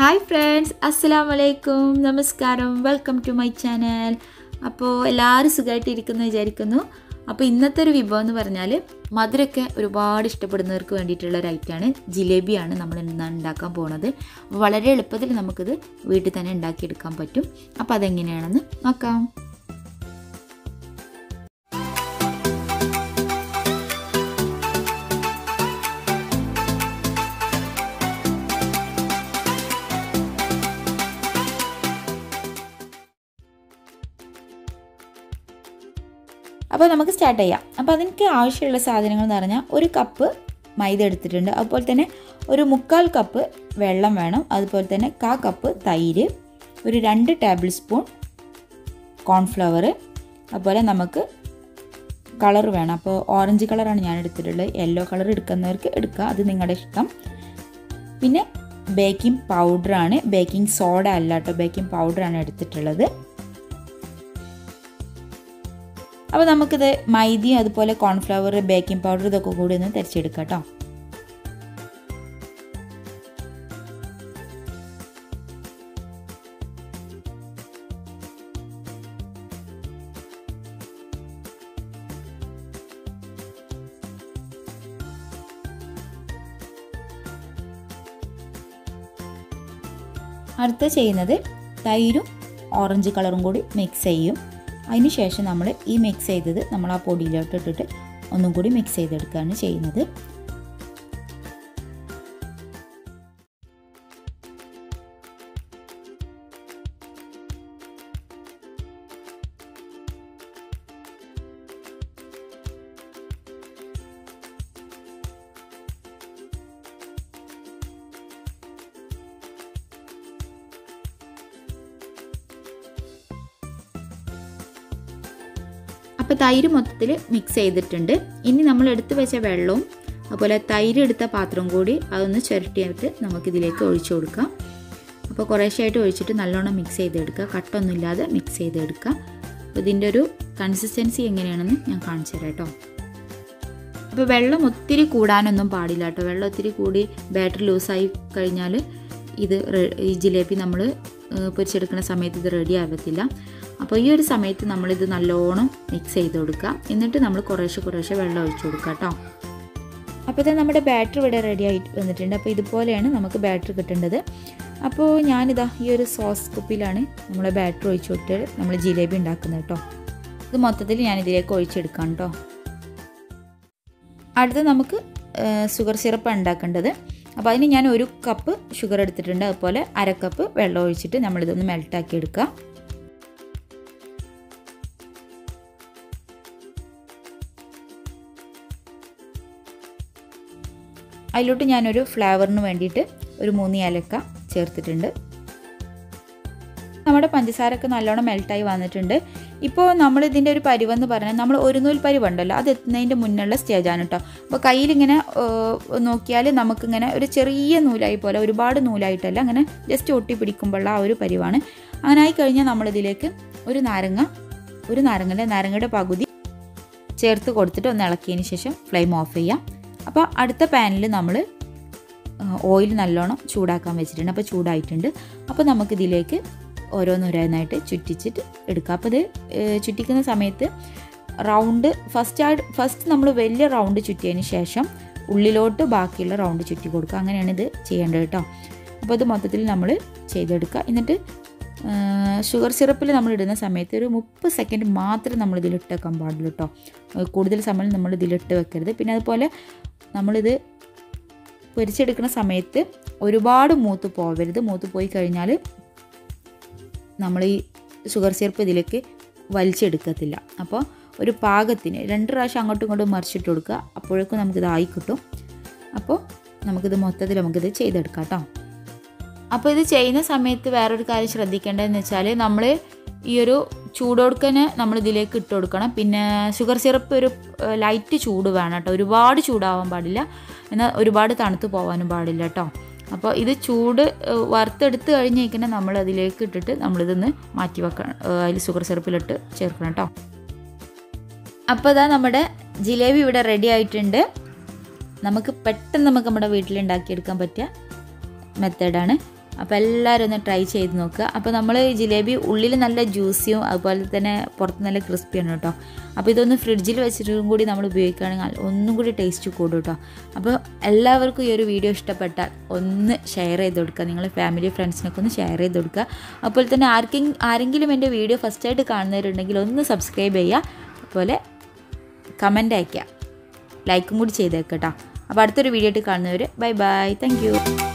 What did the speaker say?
hi friends അസ്സലാം വലൈക്കും നമസ്കാരം വെൽക്കം ടു മൈ ചാനൽ അപ്പോൾ എല്ലാവരും സുഖമായിട്ട് ഇരിക്കുന്നു വിചാരിക്കുന്നു അപ്പോൾ ഇന്നത്തെ ഒരു വിഭവം എന്ന് പറഞ്ഞാൽ മധുരമൊക്കെ ഒരുപാട് ഇഷ്ടപ്പെടുന്നവർക്ക് വേണ്ടിയിട്ടുള്ള ഒരു ഐറ്റമാണ് ജിലേബിയാണ് നമ്മൾ ഇന്ന് ഉണ്ടാക്കാൻ പോകുന്നത് അപ്പോൾ വളരെ എളുപ്പത്തിൽ നമുക്കിത് വീട്ടിൽ തന്നെ ഉണ്ടാക്കിയെടുക്കാൻ പറ്റും അപ്പോൾ അതെങ്ങനെയാണെന്ന് നോക്കാം അപ്പോൾ നമുക്ക് സ്റ്റാർട്ട് ചെയ്യാം അപ്പോൾ അതിനൊക്കെ ആവശ്യമുള്ള സാധനങ്ങൾ എന്ന് പറഞ്ഞാൽ ഒരു കപ്പ് മൈദ എടുത്തിട്ടുണ്ട് അതുപോലെ തന്നെ ഒരു മുക്കാൽ കപ്പ് വെള്ളം വേണം അതുപോലെ തന്നെ കാ കപ്പ് തൈര് ഒരു രണ്ട് ടേബിൾ സ്പൂൺ കോൺഫ്ലവർ അതുപോലെ നമുക്ക് കളർ വേണം അപ്പോൾ ഓറഞ്ച് കളറാണ് ഞാൻ എടുത്തിട്ടുള്ളത് യെല്ലോ കളർ എടുക്കുന്നവർക്ക് എടുക്കുക അത് നിങ്ങളുടെ ഇഷ്ടം പിന്നെ ബേക്കിംഗ് പൗഡറാണ് ബേക്കിംഗ് സോഡ അല്ല കേട്ടോ ബേക്കിംഗ് പൗഡറാണ് എടുത്തിട്ടുള്ളത് അപ്പോൾ നമുക്കിത് മൈദയും അതുപോലെ കോൺഫ്ലവർ ബേക്കിംഗ് പൗഡർ ഇതൊക്കെ കൂടി ഒന്ന് തിരിച്ചെടുക്കാം കേട്ടോ അടുത്ത ചെയ്യുന്നത് തൈരും ഓറഞ്ച് കളറും കൂടി മിക്സ് ചെയ്യും അതിന് ശേഷം നമ്മൾ ഈ മിക്സ് ചെയ്തത് നമ്മൾ ആ പൊടിയിലോട്ട് ഇട്ടിട്ട് ഒന്നും കൂടി മിക്സ് ചെയ്തെടുക്കുകയാണ് ചെയ്യുന്നത് അപ്പോൾ തൈര് മൊത്തത്തിൽ മിക്സ് ചെയ്തിട്ടുണ്ട് ഇനി നമ്മൾ എടുത്തു വെച്ച വെള്ളവും അതുപോലെ തൈര് എടുത്ത പാത്രം കൂടി അതൊന്ന് ചിരട്ടിയിട്ട് നമുക്കിതിലേക്ക് ഒഴിച്ചു കൊടുക്കാം അപ്പോൾ കുറേശ്ശായിട്ട് ഒഴിച്ചിട്ട് നല്ലോണം മിക്സ് ചെയ്തെടുക്കുക കട്ടൊന്നുമില്ലാതെ മിക്സ് ചെയ്തെടുക്കുക അപ്പോൾ ഇതിൻ്റെ ഒരു കൺസിസ്റ്റൻസി എങ്ങനെയാണെന്ന് ഞാൻ കാണിച്ചു തരാം കേട്ടോ അപ്പോൾ വെള്ളം ഒത്തിരി കൂടാനൊന്നും പാടില്ല കേട്ടോ വെള്ളം ഒത്തിരി കൂടി ബാറ്റർ ലൂസായി കഴിഞ്ഞാൽ ഇത് ഈ ജിലേബി നമ്മൾ പൊരിച്ചെടുക്കുന്ന സമയത്ത് ഇത് റെഡി ആവത്തില്ല അപ്പോൾ ഈ ഒരു സമയത്ത് നമ്മളിത് നല്ലോണം മിക്സ് ചെയ്ത് കൊടുക്കുക എന്നിട്ട് നമ്മൾ കുറേശ്ശെ കുറേശ്ശെ വെള്ളം ഒഴിച്ചു കൊടുക്കുക കേട്ടോ അപ്പോൾ ഇത് നമ്മുടെ ബാറ്റർ ഇവിടെ റെഡി ആയിട്ട് വന്നിട്ടുണ്ട് അപ്പോൾ ഇതുപോലെയാണ് നമുക്ക് ബാറ്റർ കിട്ടേണ്ടത് അപ്പോൾ ഞാനിതാ ഈ ഒരു സോസ് കുപ്പിയിലാണ് നമ്മളെ ബാറ്റർ ഒഴിച്ചു വിട്ട് നമ്മൾ ജിലേബി ഉണ്ടാക്കുന്നത് കേട്ടോ ഇത് മൊത്തത്തിൽ ഞാൻ ഇതിലേക്ക് ഒഴിച്ചെടുക്കാം കേട്ടോ അടുത്ത് നമുക്ക് ഷുഗർ സിറപ്പ് ഉണ്ടാക്കേണ്ടത് അപ്പോൾ അതിന് ഞാൻ ഒരു കപ്പ് ഷുഗർ എടുത്തിട്ടുണ്ട് അതുപോലെ അര കപ്പ് വെള്ളം ഒഴിച്ചിട്ട് നമ്മളിതൊന്ന് മെൽട്ടാക്കി എടുക്കുക അതിലോട്ട് ഞാനൊരു ഫ്ലേവറിന് വേണ്ടിയിട്ട് ഒരു മൂന്ന് ഏലക്ക ചേർത്തിട്ടുണ്ട് നമ്മുടെ പഞ്ചസാരൊക്കെ നല്ലോണം മെൽട്ടായി വന്നിട്ടുണ്ട് ഇപ്പോൾ നമ്മൾ ഇതിൻ്റെ ഒരു പരിവെന്ന് പറഞ്ഞാൽ നമ്മൾ ഒരു നൂൽ പരിവുണ്ടല്ലോ അത് എത്തുന്നതിൻ്റെ മുന്നുള്ള സ്റ്റേജാണ് കേട്ടോ അപ്പോൾ കയ്യിലിങ്ങനെ നോക്കിയാൽ നമുക്കിങ്ങനെ ഒരു ചെറിയ നൂലായി പോലെ ഒരുപാട് നൂലായിട്ടല്ല അങ്ങനെ ജസ്റ്റ് ഒട്ടി പിടിക്കുമ്പോഴുള്ള ആ ഒരു പരിവാണ് അങ്ങനെ ആയി കഴിഞ്ഞാൽ നമ്മളിതിലേക്ക് ഒരു നാരങ്ങ ഒരു നാരങ്ങയുടെ നാരങ്ങയുടെ പകുതി ചേർത്ത് കൊടുത്തിട്ട് ഒന്ന് ഇളക്കിയതിന് ശേഷം ഫ്ലെയിം ഓഫ് ചെയ്യാം അപ്പോൾ അടുത്ത പാനിൽ നമ്മൾ ഓയിൽ നല്ലോണം ചൂടാക്കാൻ വെച്ചിട്ടുണ്ട് അപ്പോൾ ചൂടായിട്ടുണ്ട് അപ്പോൾ നമുക്കിതിലേക്ക് ഓരോന്നോരോന്നായിട്ട് ചുറ്റിച്ചിട്ട് എടുക്കാം അപ്പോൾ ഇത് ചുറ്റിക്കുന്ന സമയത്ത് റൗണ്ട് ഫസ്റ്റ് ആയിട്ട് ഫസ്റ്റ് നമ്മൾ വലിയ റൗണ്ട് ചുറ്റിയതിന് ശേഷം ഉള്ളിലോട്ട് ബാക്കിയുള്ള റൗണ്ട് ചുറ്റി കൊടുക്കുക അങ്ങനെയാണ് ഇത് ചെയ്യേണ്ടത് കേട്ടോ അപ്പോൾ ഇത് മൊത്തത്തിൽ നമ്മൾ ചെയ്തെടുക്കുക എന്നിട്ട് ഷുഗർ സിറപ്പിൽ നമ്മൾ ഇടുന്ന സമയത്ത് ഒരു മുപ്പത് സെക്കൻഡ് മാത്രം നമ്മൾ ഇതിലിട്ട് വെക്കാൻ പാടുള്ളൂ കേട്ടോ കൂടുതൽ സമയം നമ്മൾ ഇതിലിട്ട് വെക്കരുത് പിന്നെ അതുപോലെ നമ്മളിത് പൊരിച്ചെടുക്കുന്ന സമയത്ത് ഒരുപാട് മൂത്ത് പോവരുത് മൂത്ത് പോയി കഴിഞ്ഞാൽ നമ്മൾ ഈ ഷുഗർ സിറപ്പ് ഇതിലേക്ക് വലിച്ചെടുക്കത്തില്ല അപ്പോൾ ഒരു പാകത്തിന് രണ്ട് പ്രാവശ്യം അങ്ങോട്ടും ഇങ്ങോട്ടും മറിച്ചിട്ട് കൊടുക്കുക അപ്പോഴേക്കും നമുക്കിത് ആയി കിട്ടും അപ്പോൾ നമുക്കിത് മൊത്തത്തിൽ നമുക്കിത് ചെയ്തെടുക്കാം കേട്ടോ അപ്പോൾ ഇത് ചെയ്യുന്ന സമയത്ത് വേറൊരു കാര്യം ശ്രദ്ധിക്കേണ്ടതെന്ന് വെച്ചാൽ നമ്മൾ ഈ ഒരു ചൂടോടുക്കനെ നമ്മൾ ഇതിലേക്ക് ഇട്ട് കൊടുക്കണം പിന്നെ ഷുഗർ സിറപ്പ് ഒരു ലൈറ്റ് ചൂട് വേണം കേട്ടോ ഒരുപാട് ചൂടാവാൻ പാടില്ല എന്നാൽ ഒരുപാട് തണുത്ത് പോകാനും പാടില്ല കേട്ടോ അപ്പോൾ ഇത് ചൂട് വറുത്തെടുത്ത് കഴിഞ്ഞേക്കിനെ നമ്മൾ അതിലേക്ക് ഇട്ടിട്ട് നമ്മളിതൊന്ന് മാറ്റി വെക്കണം അതിൽ ഷുഗർ സിറപ്പിലിട്ട് ചേർക്കണം കേട്ടോ അപ്പോൾ ഇതാ നമ്മുടെ ജിലേബി ഇവിടെ റെഡി ആയിട്ടുണ്ട് നമുക്ക് പെട്ടെന്ന് നമുക്ക് നമ്മുടെ വീട്ടിൽ ഉണ്ടാക്കിയെടുക്കാൻ പറ്റിയ മെത്തേഡാണ് അപ്പോൾ എല്ലാവരും ഒന്ന് ട്രൈ ചെയ്ത് നോക്കുക അപ്പോൾ നമ്മൾ ജിലേബി ഉള്ളിൽ നല്ല ജ്യൂസിയും അതുപോലെ തന്നെ പുറത്ത് നല്ല ക്രിസ്പിയാണ് കേട്ടോ അപ്പോൾ ഇതൊന്ന് ഫ്രിഡ്ജിൽ വെച്ചിട്ടും കൂടി നമ്മൾ ഉപയോഗിക്കുകയാണെങ്കിൽ ഒന്നും കൂടി ടേസ്റ്റ് കൂടും കേട്ടോ അപ്പോൾ എല്ലാവർക്കും ഈ ഒരു വീഡിയോ ഇഷ്ടപ്പെട്ടാൽ ഒന്ന് ഷെയർ ചെയ്ത് കൊടുക്കുക നിങ്ങൾ ഫാമിലി ഫ്രണ്ട്സിനൊക്കെ ഒന്ന് ഷെയർ ചെയ്ത് കൊടുക്കുക അപ്പോൾ തന്നെ ആർക്കെങ്കിലും ആരെങ്കിലും എൻ്റെ വീഡിയോ ഫസ്റ്റായിട്ട് കാണുന്നവരുണ്ടെങ്കിൽ ഒന്ന് സബ്സ്ക്രൈബ് ചെയ്യുക അതുപോലെ കമൻ്റ് അയയ്ക്കുക ലൈക്കും കൂടി ചെയ്തേക്കട്ടോ അപ്പോൾ അടുത്തൊരു വീഡിയോ ആയിട്ട് കാണുന്നവർ ബൈ ബൈ താങ്ക്